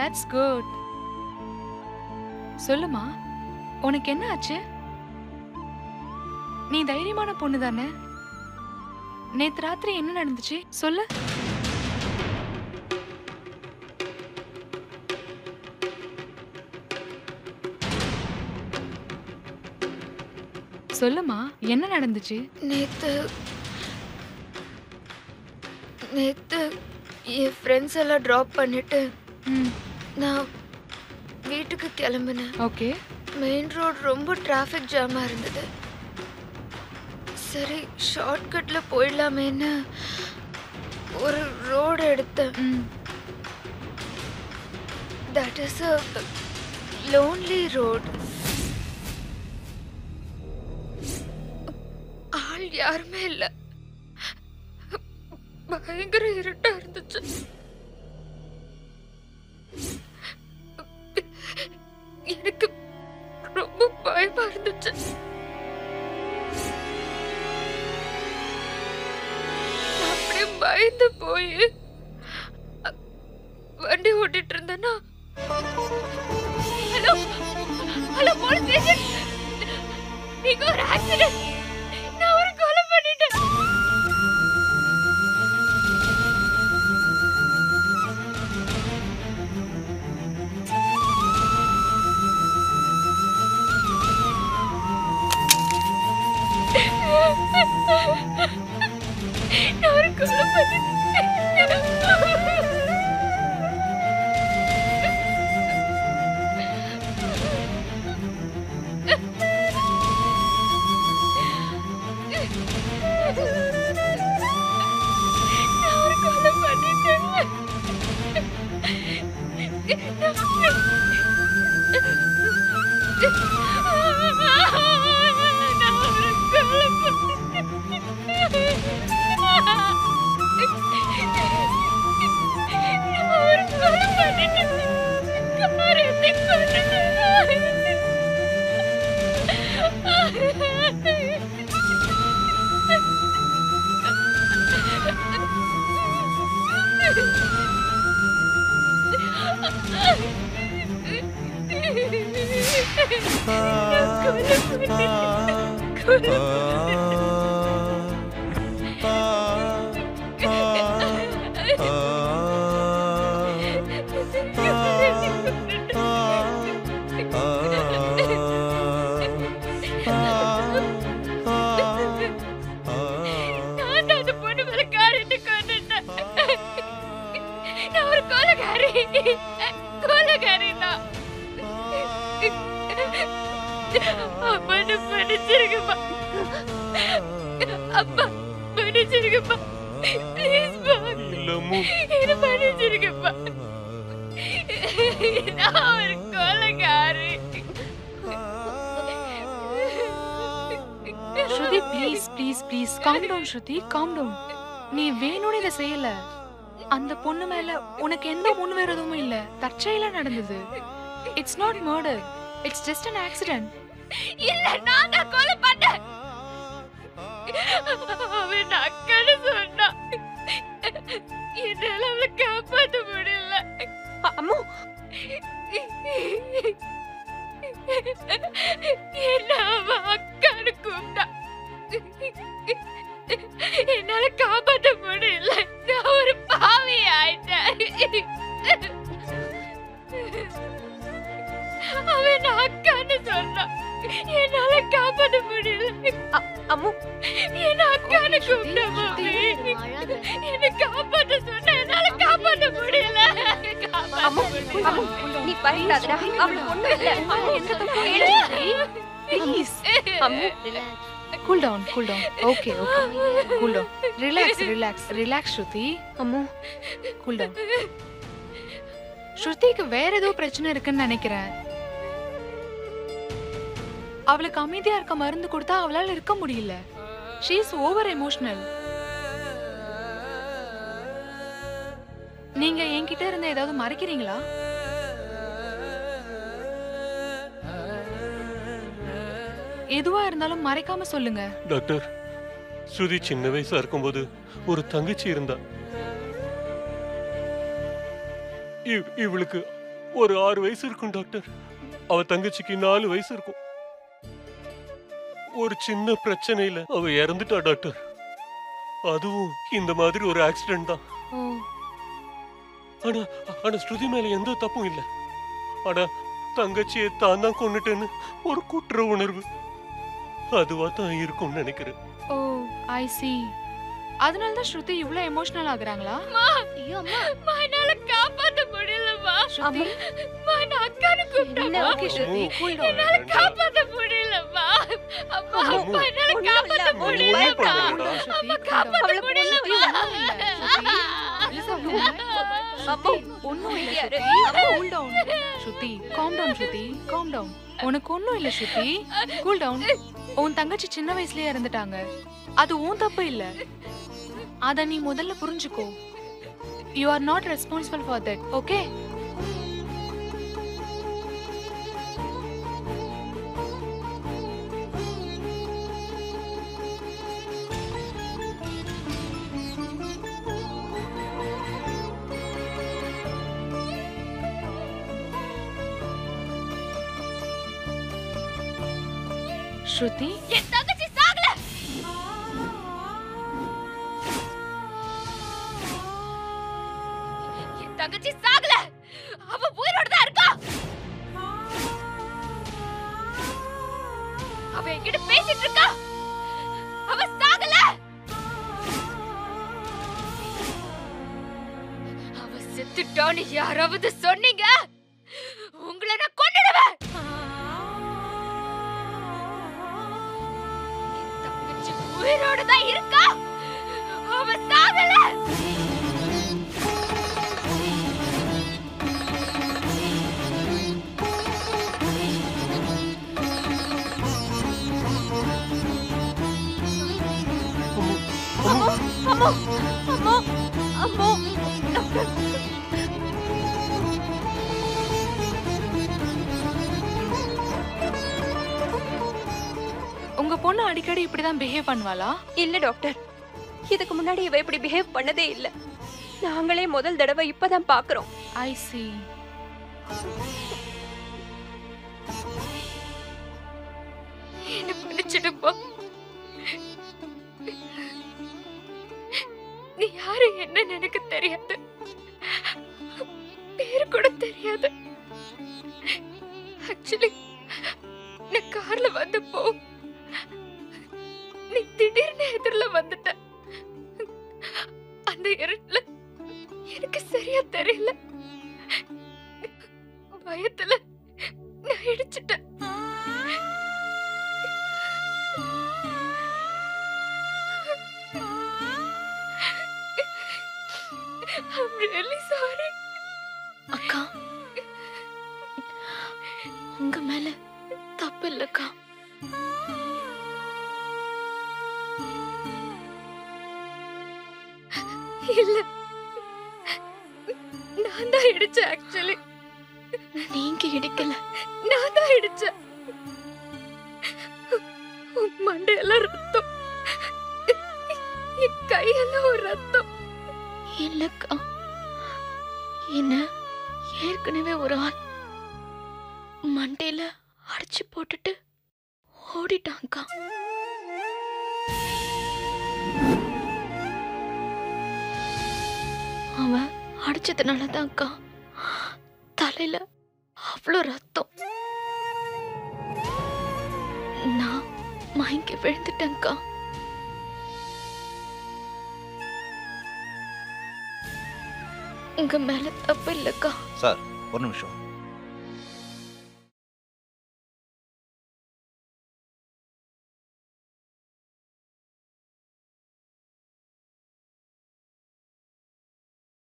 That's good சொல்லுமா உனக்கு என்ன ஆச்சு நீ தைரியமான பொண்ணு தானே நேத்து ராத்திரி என்ன நடந்துச்சு சொல்லு சொல்லுமா என்ன நடந்துச்சு நேத்து நேத்து என் ஃப்ரெண்ட்ஸ் எல்லாம் ட்ராப் பண்ணிட்டு ம் நான் வீட்டுக்கு கிளம்பினேன் ஓகே மெயின் ரோட் ரொம்ப டிராஃபிக் ஜாமாக இருந்தது சரி ஷார்ட்கட்டில் போயிடலாமேன்னு ஒரு ரோடு எடுத்தேன் ம் that is a lonely road ஆள் யாருமே இல்ல பயங்கர இருட்டா இருந்துச்சு எனக்கு ரொம்ப பயமா இருந்துச்சு நான் அப்படியே பயந்து போய் வண்டி ஓட்டிட்டு இருந்தேன்னா ஹலோ ஹலோ போலீஸ் ஸ்டேஷன் நீங்க ஒரு ஆக்சிடென்ட் நான் ஒரு கொலை பண்ணிட்டேன் நான் ஒரு கொலை பண்ணிட்டேன் நான் ஒரு கொலை பண்ணிட்டேன். நான் ஒரு கொலை பண்ணிட்டேன். நான் ஒரு கொலை பண்ணிட்டேன். காரியத்தை நான் தான் அந்த பொண்ணு மேல காரியத்தை கொண்டுட்டேன். நான் ஒரு கொலைகாரி. கொலைகாரி தான். அப்பா, என்னை மன்னிச்சிருங்கப்பா. அப்பா, மன்னிச்சிருங்கப்பா. Please, பா. என்னை மன்னிச்சிருங்கப்பா. நான் ஒரு கொலைகாரி. Shruti please please please calm down Shruti calm down நீ வேணும்னு இதை செய்யல அந்த பொண்ணு மேல உனக்கு எந்த முன்விரோதமும் இல்ல தற்செயலா நடந்தது it's not murder it's just an accident இல்ல நான் தான் கொலை பண்ணேன் அவன் அக்கன்னு சொன்னான் என்னால அவளை காப்பாத்த முடியல அம்மு என்ன அவ அக்கான்னு கூப்பிட்டா என்னால காப்பாத்த முடியல நான் ஒரு பாவி ஆயிட்டேன் அவன் என்ன அக்கான்னு சொன்னான் என்னால காப்பாத்த முடியல அம்மு என்ன அக்கான்னு கூப்பிட்ட மாமி என்ன காப்பாத்த சொன்ன என்னால காப்பாத்த முடியல காப்பாத்த அம்மு அம்மு நீ பயப்படாதடா அவளுக்கு ஒண்ணும் இல்ல அம்மு எந்த தப்பும் இல்ல please Ammu cool down cool down okay okay cool down relax relax relax Shruti Ammu cool down ஸ்ருதிக்கு வேற ஏதோ பிரச்சனை இருக்குன்னு நினைக்கிறேன் அவளுக்கு அமைதியா இருக்க மருந்து கொடுத்தா அவளால இருக்க முடியல ஷீ இஸ் ஓவர் எமோஷனல் நீங்க என்கிட்ட இருந்து ஏதாவது மறைக்கிறீங்களா எதுவா இருந்தாலும் மறைக்காம சொல்லுங்க டாக்டர் ஸ்ருதி சின்ன வயசா இருக்கும்போது ஒரு தங்கச்சி இருந்தா இவ்- இவளுக்கு ஒரு ஆறு வயசு இருக்கும் டாக்டர் அவ தங்கச்சிக்கு நாலு வயசு இருக்கும் ஒரு சின்ன பிரச்சனையில அவ இறந்துட்டா டாக்டர் அதுவும் இந்த மாதிரி ஒரு ஆக்சிடென்ட் தான் ஓ ஆனா ஆனா ஸ்ருதி மேல எந்த தப்பும் இல்ல ஆனா தங்கச்சியை தான் தான் கொண்டுட்டேன்னு ஒரு குற்ற உணர்வு அதுவா தான் இருக்கும்னு நினைக்கிறேன் ஓ ஐ சி அதனால தான் ஸ்ருதி இவ்ளோ எமோஷனல் ஆகுறாங்களா ஐயோ அம்மா அம்மா, என்னால காப்பாத்த முடியலம்மா ஸ்ருதி அம்மா, நான் அக்கான்னு என்ன கூப்பிட்டேம்மா. ஓகே ஸ்ருதி கூல் என்னால காப்பாத்த முடியலம்மா அம்மா அம்மு. அம்மா என்னால ஒண்ணும் காப்பாத்த இல்ல, அம்மு. முடியலம்மா ஒண்ணும் பண்ணலடா. ஸ்ருதி காப்பாத்த அவளை முடியலம்மா ஒன்னும் இல்ல யாரு? Shruti cool down Shruti calm down Shruti calm down உனக்கு ஒன்னும் இல்ல ஸ்ருதி கூல் டவுன் உன் தங்கச்சி சின்ன வயசுலயே இறந்துட்டாங்க அது உன் தப்பு இல்ல அத நீ முதல்ல புரிஞ்சுக்கோ you are not responsible for that okay Shruti என் தங்கச்சி சாகல என் தங்கச்சி சாகல அவ உயிரோட தான் இருக்கா அவ என்கிட்ட பேசிட்டு இருக்கா அவ சாகல அவ செத்துட்டான்னு யாராவது சொன்னீங்க உங்களை நான் கொன்னுடுவேன் என் தங்கச்சி உயிரோட தான் இருக்கா அவ சாகல அம்மா அம்மா அம்மா அம்மா டாக்டர் உங்க பொண்ணு அடிக்கடி இப்படிதான் பிஹேவ் பண்ணுவாளா இல்ல டாக்டர் இதுக்கு முன்னாடி இவ இப்படி பிஹேவ் பண்ணதே இல்ல நாங்களே முதல் தடவை இப்பதான் பாக்குறோம் ஐ சி என்ன மன்னிச்சிடுப்பா நீ யாரு என்னன்னு எனக்கு தெரியாது பேரு கூட தெரியாது ஆக்சுவலி நான் கார்ல வந்தப்போ நீ திடீர்னு எதிரில வந்துட்ட அந்த இருட்டுல எனக்கு சரியா தெரியல பயத்துல நான் இடிச்சிட்டேன் I'm really sorry. அக்கா உங்க மேல தப்பு இல்லக்கா இல்ல நான் தான் இடிச்சேன் ஆக்சுவலி நீங்க இடிக்கல நான் தான் இடிச்சேன் உன் மண்டையெல்லாம் ரத்தம் என் கையெல்லாம் ஒரு ரத்தம் இல்லக்கா என்ன ஏற்கனவே ஒரு ஆள் மண்டையில அடிச்சு போட்டுட்டு ஓடிட்டான்க்கா அவன் அடிச்சதுனால தான்க்கா தலையில அவ்வளோ ரத்தம் நான் மயங்கி விழுந்துட்டேன்க்கா உங்க மேல தப்பு இல்லக்கா சார் ஒரு நிமிஷம்